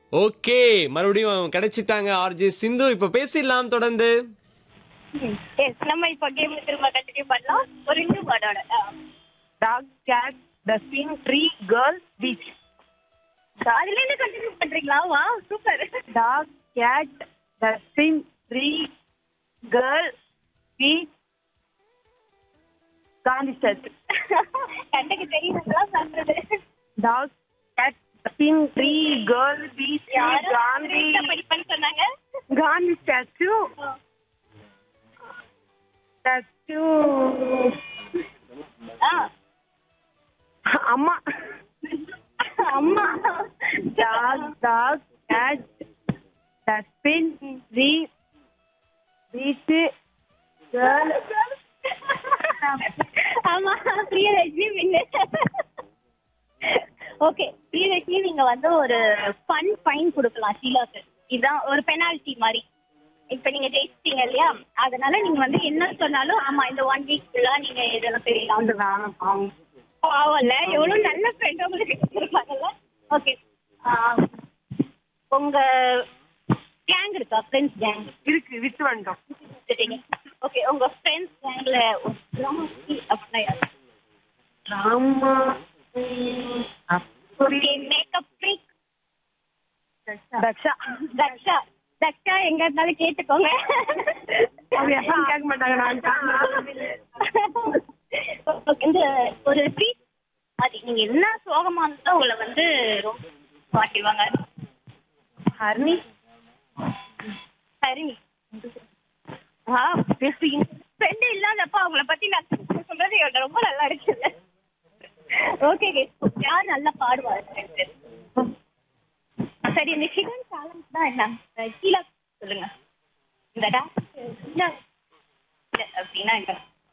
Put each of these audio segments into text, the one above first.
Okay மறுபடியும் கிடைச்சிட்டாங்க RJ சிந்து இப்ப பேசிடலாம் தொடர்ந்து எஸ் நம்ம இப்போ கேம் திரும்ப கண்டினியூ பண்ணலாம் ஒரு ரெண்டு வேர்டோட dog cat dustbin tree girl beach அதுல இருந்து கண்டினியூ பண்றீங்களா வா super dog cat dustbin tree girl beach Gandhi church கண்ணுக்கு தெரியுதுங்களா சொல்றது dog cat dustbin tree girl beach யாரும் காந்தி படிப்பேன்னு சொன்னாங்க காந்தி ஸ்டாச்சு ஸ்டாச்சு ஆ அம்மா அம்மா dog dog cat dustbin tree beach girl ஆமா பிரியலட்சுமி வின்னு ஓகே பிரியலட்சுமி நீங்க வந்து ஒரு ஃபன் ஃபைன் கொடுக்கலாம் ஷீலாக்கு இதுதான் ஒரு பெனால்டி மாதிரி இப்ப நீங்க ஜெயிச்சிட்டீங்க இல்லையா அதனால நீங்க வந்து என்ன சொன்னாலும் ஆமா இந்த ஒன் வீக் ஃபுல்லா நீங்க இதெல்லாம் தெரியலாம் அந்த வேணாம் பாவம். பாவம்ல எவ்வளவு நல்ல ஃப்ரெண்ட் உங்களுக்கு இருப்பாங்கல்ல ஓகே உங்க கேங் இருக்கா ஃப்ரெண்ட்ஸ் கேங் இருக்கு விட்டு வந்துட்டோம் ஓகே உங்க ஃப்ரெண்ட்ஸ் கேங்ல அப்படின்னா யாரு? ஆமா okay makeup freak Daksha Daksha Daksha எங்க இருந்தாலும் கேட்டுக்கோங்க அவங்க எப்பவும் கேட்க மாட்டாங்க நான் Okay, இந்த ஒரு ட்ரீட் அது நீங்க என்ன சோகமா இருந்தாலும் உங்களை வந்து ரொம்ப மாட்டிடுவாங்க ஹர்னி சரி ஆ பேசுறீங்க ஃப்ரெண்டு இல்லாதப்ப அவங்கள பத்தி நான் சொல்றது எனக்கு ரொம்ப நல்லா இருக்குல்ல ஓகே யார் நல்லா பாடுவாரு சரி இந்த ஹிடன் டேலண்ட் தான் என்ன அஹ் கீழே சொல்லுங்க இந்த டான்ஸ் அப்படின்னா என்ன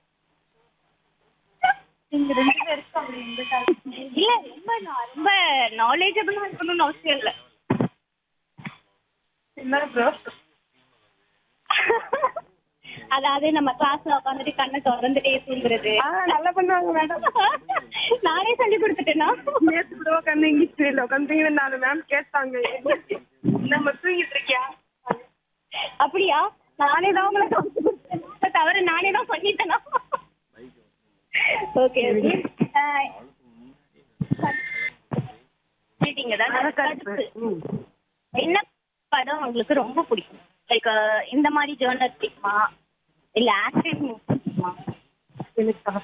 இந்த ரெண்டு பேருக்கு அப்படி இந்த talent. இல்ல ரொம்ப நான் ரொம்ப நாலேஜபிளா இருக்கணும்னு அவசியம் இல்ல என்ன ப்ரோ அதாவது நம்ம கிளாஸ்ல உட்காந்துட்டு கண்ணை திறந்துட்டே தூங்குறது ஆ நல்லா பண்ணுவாங்க மேடம் நானே சொல்லி கொடுத்துட்டேனா நேற்று கூட உட்காந்து இங்கிலீஷ் பீரியட்ல உட்காந்து நாலு மேம் கேட்டாங்க நம்ம தூங்கிட்டு இருக்கியா அப்படியா நானே தான் உங்களை சொல்லி கொடுத்தேன் இப்ப தவிர நானே தான் பண்ணிட்டேனா ஓகே ஓகே கேட்டீங்க தான் கருப்பு ம். என்ன படம் உங்களுக்கு ரொம்ப பிடிக்கும் லைக் இந்த மாதிரி ஜேர்னல் பிடிக்குமா இல்ல ஆக்டிவ் பிடிக்குமா எனக்கு